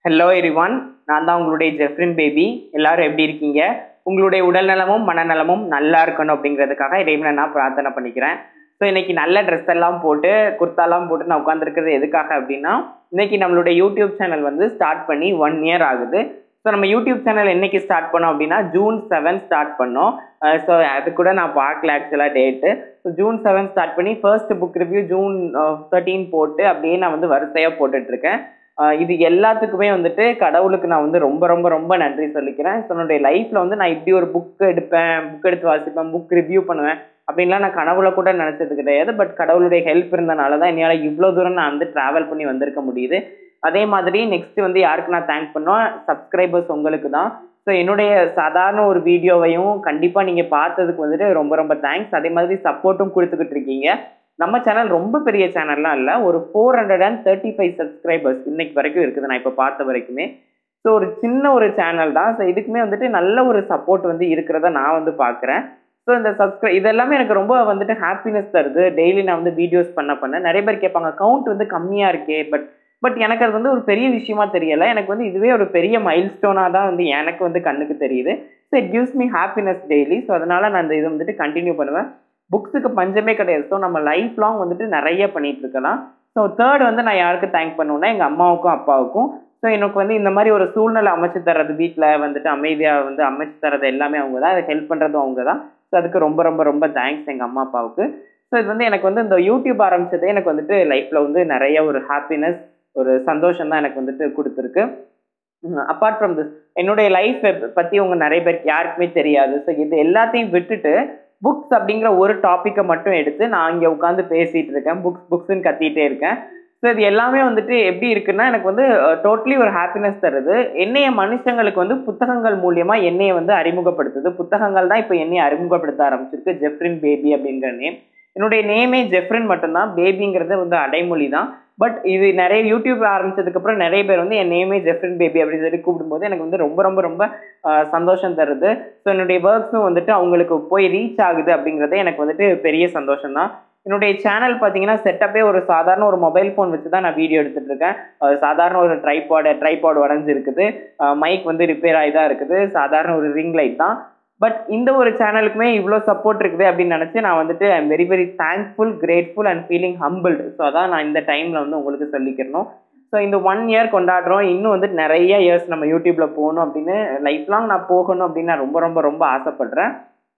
hello எரிவான் நான் தான் உங்களுடைய ஜெஃப்ரின் பேபி எல்லாரும் எப்படி இருக்கீங்க உங்களுடைய உடல்நலமும் மனநலமும் நல்லா இருக்கணும் அப்படிங்கிறதுக்காக இறைவனை நான் பிரார்த்தனை பண்ணிக்கிறேன் ஸோ இன்னைக்கு நல்ல ட்ரெஸ் எல்லாம் போட்டு குர்த்தாலாம் போட்டு நான் உட்காந்துருக்கிறது எதுக்காக அப்படின்னா இன்னைக்கு நம்மளுடைய யூடியூப் சேனல் வந்து ஸ்டார்ட் பண்ணி ஒன் இயர் ஆகுது ஸோ நம்ம யூடியூப் சேனல் என்னைக்கு ஸ்டார்ட் பண்ணோம் அப்படின்னா ஜூன் செவன் ஸ்டார்ட் பண்ணோம் ஸோ அது கூட நான் பார்க்கல ஆக்சுவலாக date so June seven start பண்ணி first book review June thirteen போட்டு அப்படியே நான் வந்து வரிசையாக போட்டுட்ருக்கேன் இது எல்லாத்துக்குமே வந்துட்டு கடவுளுக்கு நான் வந்து ரொம்ப ரொம்ப ரொம்ப நன்றி சொல்லிக்கிறேன் ஸோ என்னுடைய லைஃப்பில் வந்து நான் இப்படி ஒரு புக் எடுப்பேன் புக் எடுத்து வாசிப்பேன் புக் ரிவ்யூ பண்ணுவேன் அப்படின்லாம் நான் கனவுல கூட நினச்சது கிடையாது பட் கடவுளுடைய ஹெல்ப் இருந்தனால தான் என்னால் இவ்வளோ தூரம் நான் வந்து ட்ராவல் பண்ணி வந்திருக்க முடியுது அதே மாதிரி நெக்ஸ்ட் வந்து யாருக்கு நான் தேங்க் பண்ணோம் சப்ஸ்கிரைபர்ஸ் உங்களுக்கு தான் ஸோ என்னுடைய சாதாரண ஒரு வீடியோவையும் கண்டிப்பாக நீங்கள் பார்த்ததுக்கு வந்துட்டு ரொம்ப ரொம்ப தேங்க்ஸ் அதே மாதிரி சப்போர்ட்டும் கொடுத்துக்கிட்டு இருக்கீங்க நம்ம சேனல் ரொம்ப பெரிய சேனல்லாம் இல்லை ஒரு four hundred and thirty five subscribers இன்னைக்கு வரைக்கும் இருக்குது நான் இப்போ பார்த்த வரைக்குமே ஸோ ஒரு சின்ன ஒரு சேனல் தான் ஸோ இதுக்குமே வந்துட்டு நல்ல ஒரு சப்போர்ட் வந்து இருக்கிறத நான் வந்து பார்க்குறேன் ஸோ இந்த சப்ஸ்கிரை இதெல்லாமே எனக்கு ரொம்ப வந்துட்டு ஹாப்பினஸ் தருது டெய்லி நான் வந்து வீடியோஸ் பண்ண பண்ண நிறைய பேர் கேட்பாங்க கவுண்ட் வந்து கம்மியாக இருக்கே பட் பட் எனக்கு அது வந்து ஒரு பெரிய விஷயமா தெரியலை எனக்கு வந்து இதுவே ஒரு பெரிய மைல் ஸ்டோனாக தான் வந்து எனக்கு வந்து கண்ணுக்கு தெரியுது so it gives me happiness daily so அதனால் நான் இந்த இதை வந்துட்டு கண்டினியூ பண்ணுவேன் புக்ஸுக்கு பஞ்சமே கிடையாது ஸோ நம்ம லைஃப் லாங் வந்துட்டு நிறைய பண்ணிட்டு இருக்கலாம் ஸோ தேர்ட் வந்து நான் யாருக்கு தேங்க் பண்ணுவேன்னா எங்கள் அம்மாவுக்கும் அப்பாவுக்கும் ஸோ எனக்கு வந்து இந்த மாதிரி ஒரு சூழ்நிலை அமைச்சு தர்றது வீட்டில் வந்துட்டு அமைதியாக வந்து அமைச்சு தர்றது எல்லாமே அவங்க தான் அதை ஹெல்ப் பண்ணுறதும் அவங்க தான் ஸோ அதுக்கு ரொம்ப ரொம்ப ரொம்ப தேங்க்ஸ் எங்கள் அம்மா அப்பாவுக்கு ஸோ இது வந்து எனக்கு வந்து இந்த யூடியூப் ஆரம்பிச்சதே எனக்கு வந்துட்டு லைஃப்பில் வந்து நிறைய ஒரு ஹாப்பினஸ் ஒரு சந்தோஷம் தான் எனக்கு வந்துட்டு கொடுத்துருக்கு அப்பார்ட் ஃப்ரம் திஸ் என்னுடைய லைஃப் பற்றி உங்க நிறைய பேருக்கு யாருக்குமே தெரியாது ஸோ இது எல்லாத்தையும் விட்டுட்டு புக்ஸ் அப்படிங்கிற ஒரு டாப்பிக்கை மட்டும் எடுத்து நான் இங்கே உட்காந்து பேசிகிட்டு இருக்கேன் புக்ஸ் புக்ஸ்ன்னு கத்திட்டே இருக்கேன் ஸோ இது எல்லாமே வந்துட்டு எப்படி இருக்குன்னா எனக்கு வந்து டோட்டலி ஒரு ஹாப்பினஸ் தருது என்னைய மனுஷங்களுக்கு வந்து புத்தகங்கள் மூலியமாக என்னையை வந்து அறிமுகப்படுத்துது புத்தகங்கள் தான் இப்போ என்னையை அறிமுகப்படுத்த ஆரம்பிச்சிருக்கு ஜெஃப்ரின் பேபி அப்படிங்கிற நேம் என்னுடைய நேமே ஜெஃப்ரின் மட்டும்தான் பேபிங்கிறது வந்து அடைமொழி தான் பட் இது நிறைய யூடியூப் ஆரம்பிச்சதுக்கப்புறம் நிறைய பேர் வந்து என் நேமே ஜெஃப்ரின் பேபி அப்படின்னு சொல்லி கூப்பிடும்போது எனக்கு வந்து ரொம்ப ரொம்ப ரொம்ப சந்தோஷம் தருது ஸோ என்னுடைய ஒர்க்ஸும் வந்துட்டு அவங்களுக்கு போய் ரீச் ஆகுது அப்படிங்கிறதே எனக்கு வந்துட்டு பெரிய சந்தோஷம் தான் என்னுடைய சேனல் பார்த்தீங்கன்னா செட்டப்பே ஒரு சாதாரண ஒரு மொபைல் ஃபோன் வச்சு தான் நான் வீடியோ எடுத்துகிட்டு இருக்கேன் சாதாரண ஒரு ட்ரைபாடு ட்ரைபாடு உடஞ்சி இருக்குது மைக் வந்து ரிப்பேர் ஆகி தான் இருக்குது சாதாரண ஒரு ரிங் லைட் தான் பட் இந்த ஒரு சேனலுக்குமே இவ்வளோ சப்போர்ட் இருக்குது அப்படின்னு நினச்சி நான் வந்துட்டு I am very very thankful grateful and feeling humbled so அதான் நான் இந்த டைமில் வந்து உங்களுக்கு சொல்லிக்கிறணும் ஸோ இந்த ஒன் இயர் கொண்டாடுறோம் இன்னும் வந்து நிறைய இயர்ஸ் நம்ம யூடியூப்பில் போகணும் அப்படின்னு லைஃப் லாங் நான் போகணும் அப்படின்னு நான் ரொம்ப ரொம்ப ரொம்ப ஆசைப்பட்றேன்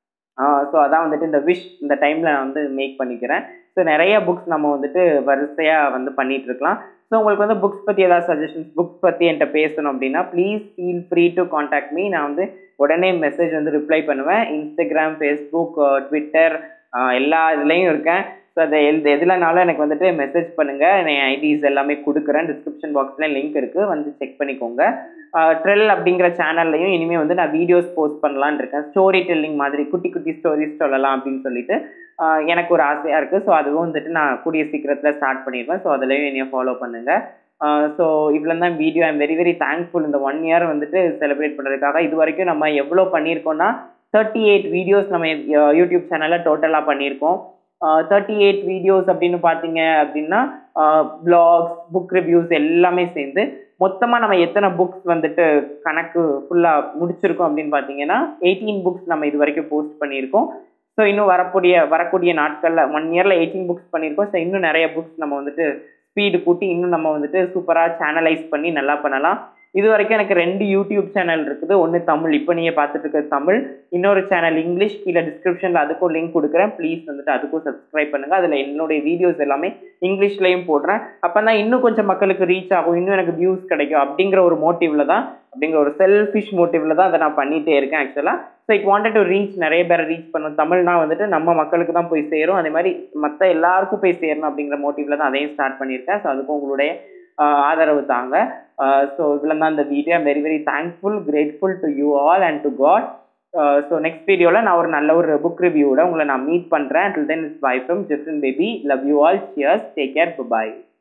ஸோ அதான் வந்துட்டு இந்த விஷ் இந்த டைமில் நான் வந்து மேக் பண்ணிக்கிறேன் ஸோ நிறைய புக்ஸ் நம்ம வந்துட்டு வரிசையாக வந்து பண்ணிகிட்டு இருக்கலாம் ஸோ உங்களுக்கு வந்து புக்ஸ் பற்றி ஏதாவது சஜஷன்ஸ் புக்ஸ் பற்றி என்கிட்ட பேசணும் அப்படின்னா please feel free to contact me நான் வந்து உடனே மெசேஜ் வந்து ரிப்ளை பண்ணுவேன் இன்ஸ்டாகிராம் ஃபேஸ்புக் ட்விட்டர் எல்லா இதுலேயும் இருக்கேன் ஸோ அதை எது எதுலனாலும் எனக்கு வந்துட்டு மெசேஜ் பண்ணுங்கள் என் ஐடிஸ் எல்லாமே கொடுக்குறேன் டிஸ்கிரிப்ஷன் பாக்ஸில் லிங்க் இருக்குது வந்து செக் பண்ணிக்கோங்க ட்ரெல் அப்படிங்கிற சேனல்லையும் இனிமேல் வந்து நான் வீடியோஸ் போஸ்ட் பண்ணலான் இருக்கேன் ஸ்டோரி டெல்லிங் மாதிரி குட்டி குட்டி ஸ்டோரிஸ் சொல்லலாம் அப்படின்னு சொல்லிட்டு எனக்கு ஒரு ஆசையாக இருக்குது ஸோ அதுவும் வந்துட்டு நான் கூடிய சீக்கிரத்தில் ஸ்டார்ட் பண்ணிடுவேன் ஸோ அதுலேயும் என்னைய ஃபாலோ பண்ணுங்கள் ஸோ இவ்வளோ தான் video I'm very very thankful இந்த ஒன் இயர் வந்துட்டு செலிப்ரேட் பண்ணுறதுக்காக இது வரைக்கும் நம்ம எவ்வளோ பண்ணியிருக்கோம்னா தேர்ட்டி எயிட் வீடியோஸ் நம்ம யூடியூப் சேனலில் டோட்டலாக பண்ணியிருக்கோம் தேர்ட்டி எயிட் வீடியோஸ் அப்படின்னு பார்த்தீங்க அப்படின்னா பிளாக்ஸ் புக் ரிவ்யூஸ் எல்லாமே சேர்ந்து மொத்தமாக நம்ம எத்தனை புக்ஸ் வந்துட்டு கணக்கு ஃபுல்லாக முடிச்சிருக்கோம் அப்படின்னு பார்த்தீங்கன்னா எயிட்டீன் புக்ஸ் நம்ம இது வரைக்கும் போஸ்ட் பண்ணியிருக்கோம் ஸோ இன்னும் வரக்கூடிய வரக்கூடிய நாட்களில் ஒன் இயரில் எயிட்டீன் புக்ஸ் பண்ணியிருக்கோம் ஸோ இன்னும் நிறைய புக்ஸ் நம்ம வந்துட்டு ஸ்பீடு கூட்டி இன்னும் நம்ம வந்துட்டு சூப்பராக சேனலைஸ் பண்ணி நல்லா பண்ணலாம் இது வரைக்கும் எனக்கு ரெண்டு யூடியூப் சேனல் இருக்குது ஒன்று தமிழ் இப்போ நீங்கள் பார்த்துட்டு இருக்கிறது தமிழ் இன்னொரு சேனல் இங்கிலீஷ் கீழே டிஸ்கிரிப்ஷனில் அதுக்கும் லிங்க் கொடுக்குறேன் ப்ளீஸ் வந்துட்டு அதுக்கும் சப்ஸ்கிரைப் பண்ணுங்கள் அதில் என்னுடைய வீடியோஸ் எல்லாமே இங்கிலீஷ்லேயும் போடுறேன் அப்போ தான் இன்னும் கொஞ்சம் மக்களுக்கு ரீச் ஆகும் இன்னும் எனக்கு வியூஸ் கிடைக்கும் அப்படிங்கிற ஒரு மோட்டிவில் தான் அப்படிங்கிற ஒரு செல்ஃபிஷ் மோட்டிவில் தான் அதை நான் பண்ணிகிட்டே இருக்கேன் ஆக்சுவலாக so it wanted to reach நிறைய பேரை ரீச் பண்ணணும் தமிழ்னா வந்துட்டு நம்ம மக்களுக்கு தான் போய் சேரும் அதே மாதிரி மற்ற எல்லாருக்கும் போய் சேரணும் அப்படிங்கிற மோட்டிவில் தான் அதையும் ஸ்டார்ட் பண்ணியிருக்கேன் ஸோ அதுக்கும் உங்களுடைய ஆதரவு தாங்க ஸோ இவ்வளோ தான் இந்த video very very thankful grateful to you all and to God so next வீடியோவில் நான் ஒரு நல்ல ஒரு புக் ரிவ்யூவோட உங்களை நான் மீட் பண்ணுறேன் till then it's bye from Jeffrin baby love you all cheers take care bye